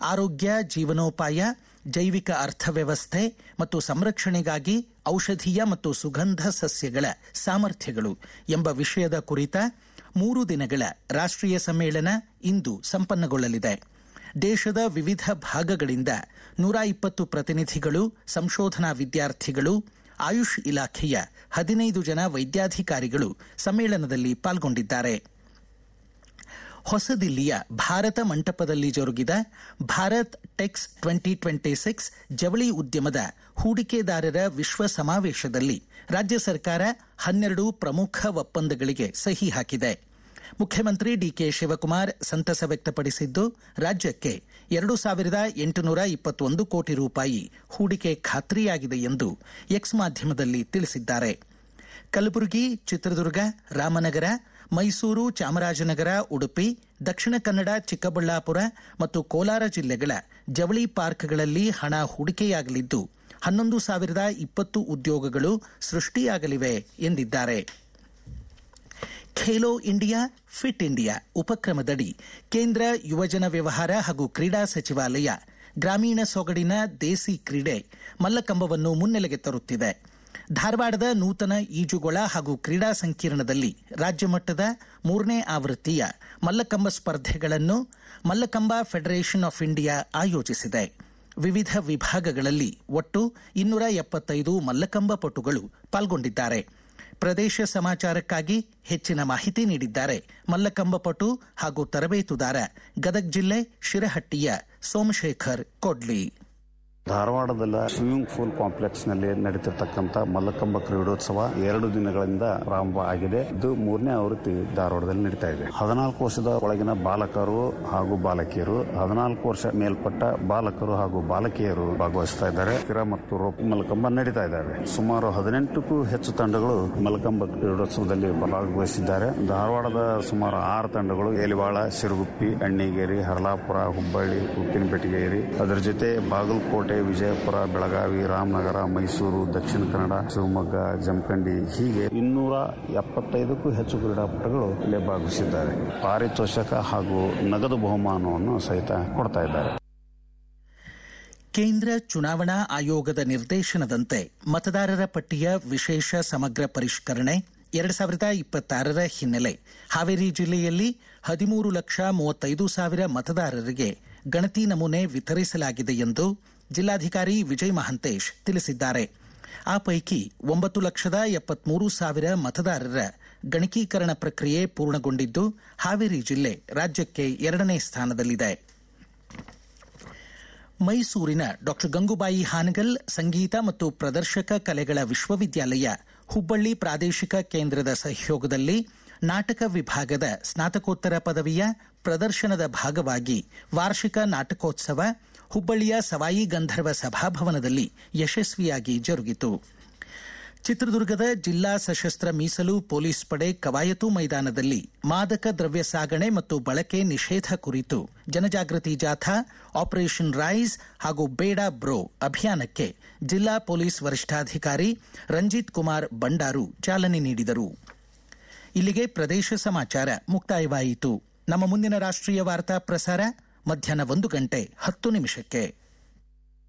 ಆರೋಗ್ಯ ಜೀವನೋಪಾಯ ಜೈವಿಕ ಅರ್ಥವ್ಯವಸ್ಥೆ ಮತ್ತು ಸಂರಕ್ಷಣೆಗಾಗಿ ಔಷಧೀಯ ಮತ್ತು ಸುಗಂಧ ಸಸ್ಯಗಳ ಸಾಮರ್ಥ್ಯಗಳು ಎಂಬ ವಿಷಯದ ಕುರಿತ ಮೂರು ದಿನಗಳ ರಾಷ್ಟ್ರೀಯ ಸಮ್ಮೇಳನ ಇಂದು ಸಂಪನ್ನಗೊಳ್ಳಲಿದೆ ದೇಶದ ವಿವಿಧ ಭಾಗಗಳಿಂದ ನೂರ ಇಪ್ಪತ್ತು ಪ್ರತಿನಿಧಿಗಳು ಸಂಶೋಧನಾ ವಿದ್ಯಾರ್ಥಿಗಳು ಆಯುಷ್ ಇಲಾಖೆಯ ಹದಿನೈದು ಜನ ವೈದ್ಯಾಧಿಕಾರಿಗಳು ಸಮ್ಮೇಳನದಲ್ಲಿ ಪಾಲ್ಗೊಂಡಿದ್ದಾರೆ ಹೊಸದಿಲ್ಲಿಯ ಭಾರತ ಮಂಟಪದಲ್ಲಿ ಜರುಗಿದ Bharat Tex twenty twenty six ಜವಳಿ ಉದ್ಯಮದ ಹೂಡಿಕೆದಾರರ ವಿಶ್ವ ಸಮಾವೇಶದಲ್ಲಿ ರಾಜ್ಯ ಸರ್ಕಾರ ಹನ್ನೆರಡು ಪ್ರಮುಖ ಒಪ್ಪಂದಗಳಿಗೆ ಸಹಿ ಹಾಕಿದೆ ಮುಖ್ಯಮಂತ್ರಿ ಡಿಕೆ ಶಿವಕುಮಾರ್ ಸಂತಸ ವ್ಯಕ್ತಪಡಿಸಿದ್ದು ರಾಜ್ಯಕ್ಕೆ ಎರಡು ಸಾವಿರದ ಎಂಟುನೂರ ಇಪ್ಪತ್ತೊಂದು ಕೋಟಿ ರೂಪಾಯಿ ಹೂಡಿಕೆ ಖಾತ್ರಿಯಾಗಿದೆ ಎಂದು ಎಕ್ಸ್ ಮಾಧ್ಯಮದಲ್ಲಿ ತಿಳಿಸಿದ್ದಾರೆ ಕಲಬುರಗಿ ಚಿತ್ರದುರ್ಗ ರಾಮನಗರ ಮೈಸೂರು ಚಾಮರಾಜನಗರ ಉಡುಪಿ ದಕ್ಷಿಣ ಕನ್ನಡ ಚಿಕ್ಕಬಳ್ಳಾಪುರ ಮತ್ತು ಕೋಲಾರ ಜಿಲ್ಲೆಗಳ ಜವಳಿ ಪಾರ್ಕ್ಗಳಲ್ಲಿ ಹಣ ಹೂಡಿಕೆಯಾಗಲಿದ್ದು ಹನ್ನೊಂದು ಸಾವಿರದ ಇಪ್ಪತ್ತು ಉದ್ಯೋಗಗಳು ಸೃಷ್ಟಿಯಾಗಲಿವೆ ಎಂದಿದ್ದಾರೆ ಖೇಲೋ ಇಂಡಿಯಾ ಫಿಟ್ ಇಂಡಿಯಾ ಉಪಕ್ರಮದಡಿ ಕೇಂದ್ರ ಯುವಜನ ವ್ಯವಹಾರ ಹಾಗೂ ಕ್ರೀಡಾ ಸಚಿವಾಲಯ ಗ್ರಾಮೀಣ ಸೊಗಡಿನ ದೇಸಿ ಕ್ರೀಡೆ ಮಲ್ಲಕಂಬವನ್ನು ಮುನ್ನೆಲೆಗೆ ತರುತ್ತಿದೆ ಧಾರವಾಡದ ನೂತನ ಈಜುಗೊಳ ಹಾಗೂ ಕ್ರೀಡಾ ಸಂಕೀರ್ಣದಲ್ಲಿ ರಾಜ್ಯ ಮಟ್ಟದ ಮೂರನೇ ಆವೃತ್ತಿಯ ಮಲ್ಲಕಂಬ ಸ್ಪರ್ಧೆಗಳನ್ನು ಮಲ್ಲಕಂಬ ಫೆಡರೇಷನ್ ಆಫ್ ಇಂಡಿಯಾ ಆಯೋಜಿಸಿದೆ ವಿವಿಧ ವಿಭಾಗಗಳಲ್ಲಿ ಒಟ್ಟು ಇನ್ನೂರ ಎಪ್ಪತ್ತೈದು ಮಲ್ಲಕಂಬ ಪಟುಗಳು ಪಾಲ್ಗೊಂಡಿದ್ದಾರೆ ಪ್ರದೇಶ ಸಮಾಚಾರಕ್ಕಾಗಿ ಹೆಚ್ಚಿನ ಮಾಹಿತಿ ನೀಡಿದ್ದಾರೆ ಮಲ್ಲಕಂಬ ಪಟು ಹಾಗೂ ತರಬೇತುದಾರ ಗದಗ ಜಿಲ್ಲೆ ಶಿರಹಟ್ಟಿಯ ಸೋಮಶೇಖರ್ ಕೊಡ್ಲಿ ಧಾರವಾಡದ ಸ್ವಿಮ್ಮಿಂಗ್ ಪೂಲ್ ಕಾಂಪ್ಲೆಕ್ಸ್ ನಲ್ಲಿ ನಡೀತಿರ್ತಕ್ಕಂಥ ಮಲ್ಲಕಂಬ ಕ್ರೀಡೋತ್ಸವ ಎರಡು ದಿನಗಳಿಂದ ಪ್ರಾರಂಭ ಆಗಿದೆ ಇದು ಮೂರನೇ ಆವೃತ್ತಿ ಧಾರವಾಡದಲ್ಲಿ ನಡೀತಾ ಇದೆ ಹದಿನಾಲ್ಕು ವರ್ಷದ ಒಳಗಿನ ಬಾಲಕರು ಹಾಗೂ ಬಾಲಕಿಯರು ಹದಿನಾಲ್ಕು ವರ್ಷ ಮೇಲ್ಪಟ್ಟ ಬಾಲಕರು ಹಾಗೂ ಬಾಲಕಿಯರು ಭಾಗವಹಿಸ್ತಾ ಇದ್ದಾರೆ ಸ್ಥಿರ ಮತ್ತು ರೋಪ್ ಮಲ್ಲಕಂಬ ನಡೀತಾ ಇದ್ದಾರೆ ಸುಮಾರು ಹದಿನೆಂಟಕ್ಕೂ ಹೆಚ್ಚು ತಂಡಗಳು ಮಲ್ಲಕಂಬ ಕ್ರೀಡೋತ್ಸವದಲ್ಲಿ ಭಾಗವಹಿಸಿದ್ದಾರೆ ಧಾರವಾಡದ ಸುಮಾರು ಆರು ತಂಡಗಳು ಏಲಿವಾಳ ಸಿರುಗುಪ್ಪಿ ಅಣ್ಣಿಗೇರಿ ಹರಲಾಪುರ ಹುಬ್ಬಳ್ಳಿ ಉಪ್ಪಿನಪೆಟ್ಟಿಗೇರಿ ಅದರ ಜೊತೆ ಬಾಗಲಕೋಟೆ ವಿಜಯಪುರ ಬೆಳಗಾವಿ ರಾಮನಗರ ಮೈಸೂರು ದಕ್ಷಿಣ ಕನ್ನಡ ಶಿವಮೊಗ್ಗ ಜಮಖಂಡಿ ಹೀಗೆ ಇನ್ನೂರ ಎಪ್ಪತ್ತೈದಕ್ಕೂ ಹೆಚ್ಚು ಕ್ರೀಡಾಪಟುಗಳು ಇಲ್ಲಿ ಭಾಗವಹಿಸಿದ್ದಾರೆ ಪಾರಿತೋಷಕ ಹಾಗೂ ನಗದು ಬಹುಮಾನವನ್ನು ಸಹಿತ ಕೊಡ್ತಾ ಇದ್ದಾರೆ ಕೇಂದ್ರ ಚುನಾವಣಾ ಆಯೋಗದ ನಿರ್ದೇಶನದಂತೆ ಮತದಾರರ ಪಟ್ಟಿಯ ವಿಶೇಷ ಸಮಗ್ರ ಪರಿಷ್ಕರಣೆ ಎರಡು ಸಾವಿರದ ಇಪ್ಪತ್ತಾರರ ಹಿನ್ನೆಲೆ ಹಾವೇರಿ ಜಿಲ್ಲೆಯಲ್ಲಿ ಹದಿಮೂರು ಲಕ್ಷ ಮೂವತ್ತೈದು ಸಾವಿರ ಮತದಾರರಿಗೆ ಗಣತಿ ನಮೂನೆ ವಿತರಿಸಲಾಗಿದೆ ಎಂದು ಜಿಲ್ಲಾಧಿಕಾರಿ ವಿಜಯ್ ಮಹಂತೇಶ್ ತಿಳಿಸಿದ್ದಾರೆ ಆ ಪೈಕಿ ಒಂಬತ್ತು ಲಕ್ಷದ ಎಪ್ಪತ್ಮೂರು ಸಾವಿರ ಮತದಾರರ ಗಣಕೀಕರಣ ಪ್ರಕ್ರಿಯೆ ಪೂರ್ಣಗೊಂಡಿದ್ದು ಹಾವೇರಿ ಜಿಲ್ಲೆ ರಾಜ್ಯಕ್ಕೆ ಎರಡನೇ ಸ್ಥಾನದಲ್ಲಿದೆ ಮೈಸೂರಿನ ಡಾ ಗಂಗುಬಾಯಿ ಹಾನಗಲ್ ಸಂಗೀತ ಮತ್ತು ಪ್ರದರ್ಶಕ ಕಲೆಗಳ ವಿಶ್ವವಿದ್ಯಾಲಯ ಹುಬ್ಬಳ್ಳಿ ಪ್ರಾದೇಶಿಕ ಕೇಂದ್ರದ ಸಹಯೋಗದಲ್ಲಿ ನಾಟಕ ವಿಭಾಗದ ಸ್ನಾತಕೋತ್ತರ ಪದವಿಯ ಪ್ರದರ್ಶನದ ಭಾಗವಾಗಿ ವಾರ್ಷಿಕ ನಾಟಕೋತ್ಸವ ಹುಬ್ಬಳ್ಳಿಯ ಸವಾಯಿ ಗಂಧರ್ವ ಸಭಾಭವನದಲ್ಲಿ ಯಶಸ್ವಿಯಾಗಿ ಜರುಗಿತು ಚಿತ್ರದುರ್ಗದ ಜಿಲ್ಲಾ ಸಶಸ್ತ್ರ ಮೀಸಲು ಪೊಲೀಸ್ ಪಡೆ ಕವಾಯತು ಮೈದಾನದಲ್ಲಿ ಮಾದಕ ದ್ರವ್ಯ ಸಾಗಣೆ ಮತ್ತು ಬಳಕೆ ನಿಷೇಧ ಕುರಿತು ಜನಜಾಗೃತಿ ಜಾಥಾ ಆಪರೇಷನ್ ರೈಸ್ ಹಾಗೂ ಬೇಡ ಬ್ರೋ ಅಭಿಯಾನಕ್ಕೆ ಜಿಲ್ಲಾ ಪೊಲೀಸ್ ವರಿಷ್ಠಾಧಿಕಾರಿ ರಂಜಿತ್ ಕುಮಾರ್ ಬಂಡಾರು ಚಾಲನೆ ನೀಡಿದರು ಇಲ್ಲಿಗೆ ಪ್ರದೇಶ ಸಮಾಚಾರ ಮುಕ್ತಾಯವಾಯಿತು ನಮ್ಮ ಮುಂದಿನ ರಾಷ್ಟ್ರೀಯ ವಾರ್ತಾ ಪ್ರಸಾರ ಮಧ್ಯಾಹ್ನ ಒಂದು ಗಂಟೆ ಹತ್ತು ನಿಮಿಷಕ್ಕೆ